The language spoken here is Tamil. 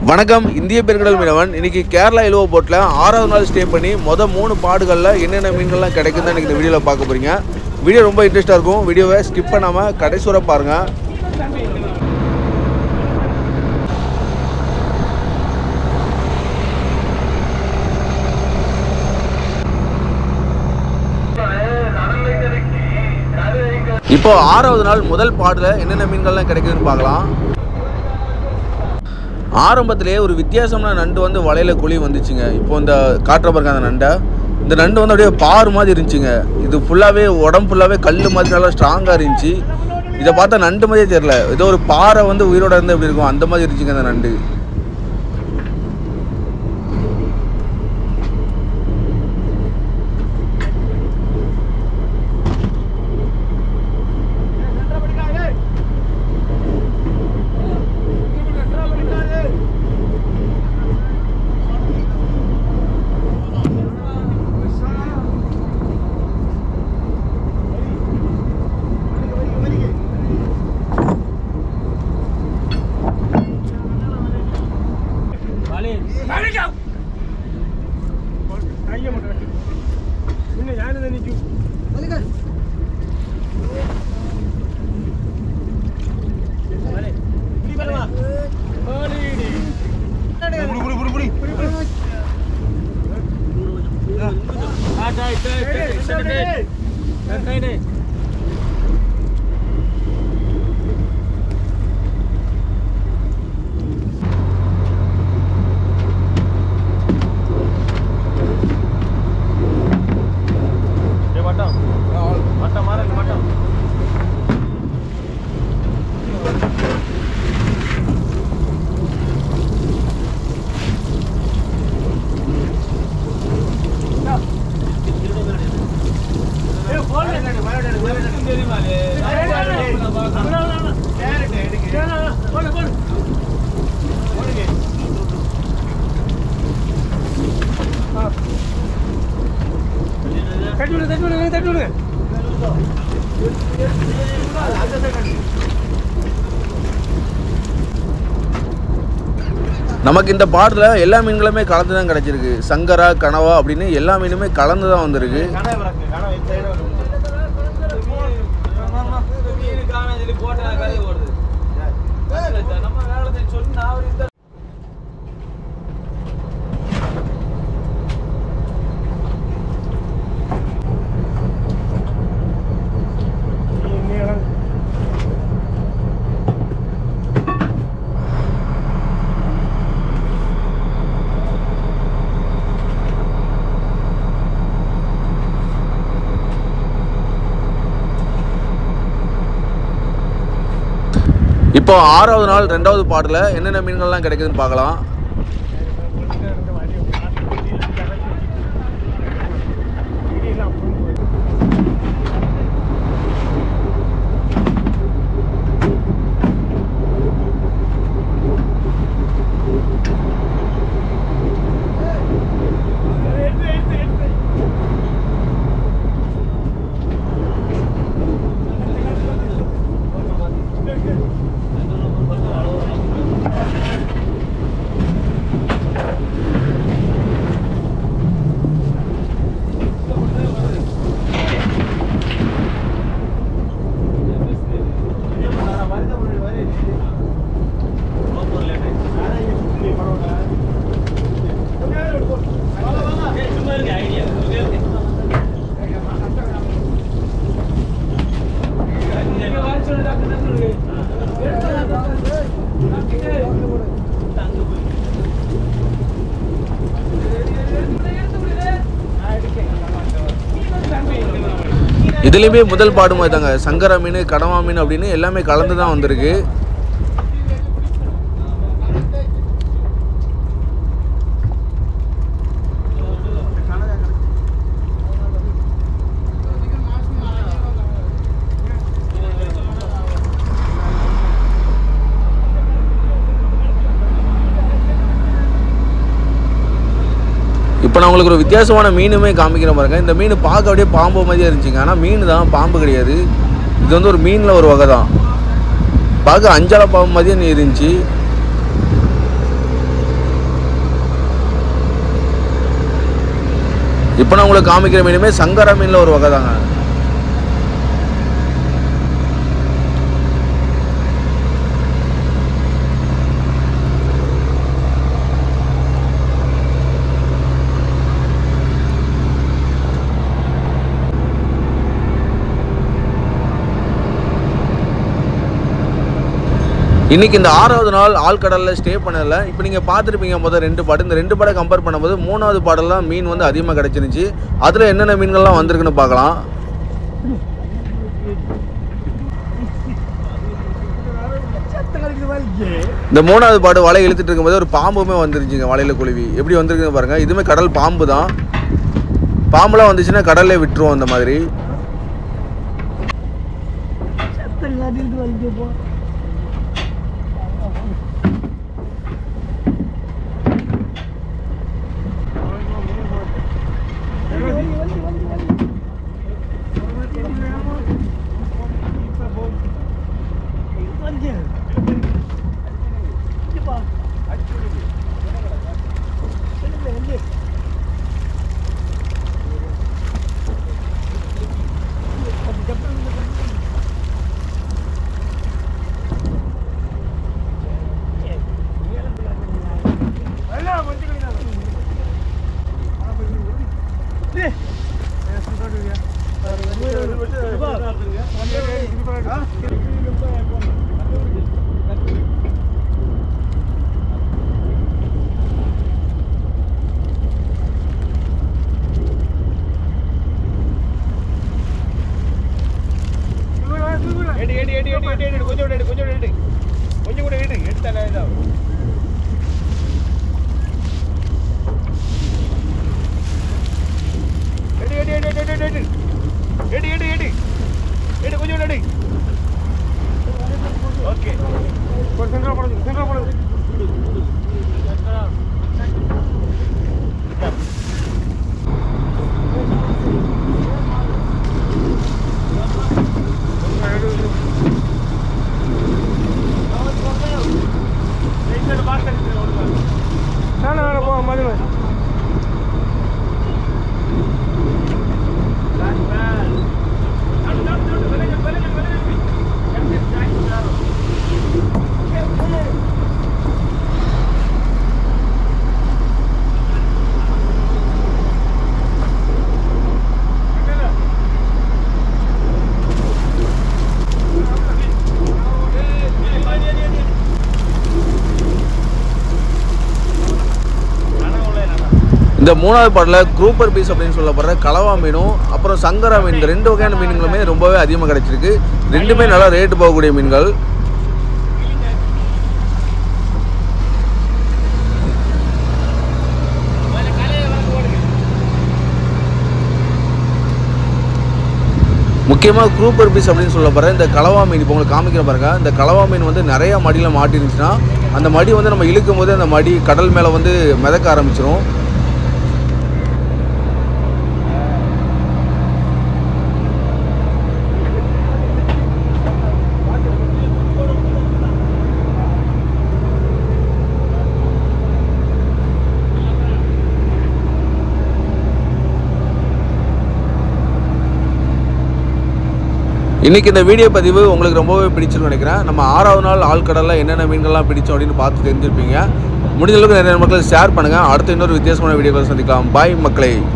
வணக்கம் இந்திய பெருங்கடல் மீனவன் இன்னைக்கு கேரளா இலுவ போட்டில் ஆறாவது நாள் ஸ்டே பண்ணி மொதல் மூணு பாடுகளில் என்னென்ன மீன்கள்லாம் கிடைக்குதுன்னு எனக்கு இந்த வீடியோவில் பார்க்க போகிறீங்க வீடியோ ரொம்ப இன்ட்ரெஸ்ட்டாக இருக்கும் வீடியோவை ஸ்கிப் பண்ணாமல் கடைசி வரை பாருங்கள் இப்போ ஆறாவது நாள் முதல் பாடில் என்னென்ன மீன்கள்லாம் கிடைக்குதுன்னு பார்க்கலாம் ஆரம்பத்திலேயே ஒரு வித்தியாசமான நண்டு வந்து வலையில குழி வந்துச்சுங்க இப்போ இந்த காட்டுற பாருங்க அந்த நண்டை இந்த நண்டு வந்து அப்படியே பாறு மாதிரி இருந்துச்சுங்க இது ஃபுல்லாகவே உடம்பு ஃபுல்லாகவே கல் மாதிரி நல்லா ஸ்ட்ராங்காக இருந்துச்சு இதை பார்த்தா நண்டு மாதிரியே தெரில ஏதோ ஒரு பாறை வந்து உயிரோட இருந்து எப்படி இருக்கும் அந்த மாதிரி இருந்துச்சுங்க அந்த நண்டு நமக்கு இந்த பாடல எல்லா மீன்களுமே கலந்து தான் கிடச்சிருக்கு சங்கரா கனவா அப்படின்னு எல்லா மீனுமே கலந்து தான் வந்திருக்கு இப்போ ஆறாவது நாள் ரெண்டாவது பாட்டில் என்னென்ன மீன்கள்லாம் கிடைக்குதுன்னு பார்க்கலாம் இதுலேயுமே முதல் பாடு மாதிரி தாங்க சங்கரா மீன் கடவா மீன் அப்படின்னு எல்லாமே கலந்து தான் வந்திருக்கு இப்போ நான் உங்களுக்கு ஒரு வித்தியாசமான மீனுமே காமிக்கிறேன் பாருங்க இந்த மீன் பார்க்க அப்படியே பாம்பு மாதிரியே இருந்துச்சுங்க ஆனால் மீன் தான் பாம்பு கிடையாது இது வந்து ஒரு மீனில் ஒரு வகை தான் பார்க்க அஞ்சலை பாம்பு மாதிரியே இருந்துச்சு இப்போ நான் உங்களுக்கு காமிக்கிற மீனுமே சங்கரா மீனில் ஒரு வகை தாங்க இன்னைக்கு இந்த ஆறாவது நாள் ஆழ்கடலில் ஸ்டே பண்ணதில்ல இப்போ நீங்கள் பார்த்துருப்பீங்க முதல் ரெண்டு பாடு இந்த ரெண்டு பாடை கம்பேர் பண்ணும்போது மூணாவது பாடெல்லாம் மீன் வந்து அதிகமாக கிடச்சிருந்துச்சு அதில் என்னென்ன மீன்கள்லாம் வந்திருக்குன்னு பார்க்கலாம் இந்த மூணாவது பாடு வலை இழுத்துட்டு இருக்கும்போது ஒரு பாம்புமே வந்துருச்சுங்க வலையில குழுவி எப்படி வந்திருக்குன்னு பாருங்க இதுவுமே கடல் பாம்பு தான் பாம்புலாம் வந்துச்சுன்னா கடல்லே விட்டுருவோம் அந்த மாதிரி எடு எடு எடு எடு எடு எடு கொஞ்சம் எடு கொஞ்சம் எடு கொஞ்சம் கூட எடு எடுத்தால இதாகும் எடு எடு எடு எடு எடு எடு எடு எடு எடு எடு கொஞ்சம் எடு ஓகே ஒரு சென்டரா போடுங்க சென்டரா போடுங்க வேணாம் வேணாம் போ மதுரை இந்த மூணாவது பாட்டில் குரூப்பர் பீஸ் அப்படின்னு சொல்லப்படுற கலவா மீனும் அப்புறம் சங்கரா மீன் இந்த ரெண்டு வகையான மீன்களுமே ரொம்பவே அதிகமாக கிடைச்சிருக்கு ரெண்டுமே நல்லா ரேட்டு போகக்கூடிய மீன்கள் முக்கியமாக குரூப்பர் பீஸ் அப்படின்னு சொல்லப்படுற இந்த கலவா மீன் இப்போ உங்களுக்கு காமிக்கிற பாருங்க இந்த கலவா மீன் வந்து நிறைய மடியில் மாட்டிருந்துச்சுன்னா அந்த மடி வந்து நம்ம இழுக்கும் போது அந்த மடி கடல் மேலே வந்து மிதக்க ஆரம்பிச்சிரும் இன்னைக்கு இந்த வீடியோ பதிவு உங்களுக்கு ரொம்பவே பிடிச்சிருன்னு நினைக்கிறேன் நம்ம ஆறாவது நாள் ஆழ்கடலில் என்னென்ன மீன்கள்லாம் பிடிச்சோம் அப்படின்னு பார்த்து தெரிஞ்சிருப்பீங்க முடிஞ்ச அளவுக்கு நிறைய மக்கள் ஷேர் பண்ணுங்கள் அடுத்த இன்னொரு வித்தியாசமான வீடியோக்களை சந்திக்கலாம் பாய் மக்களே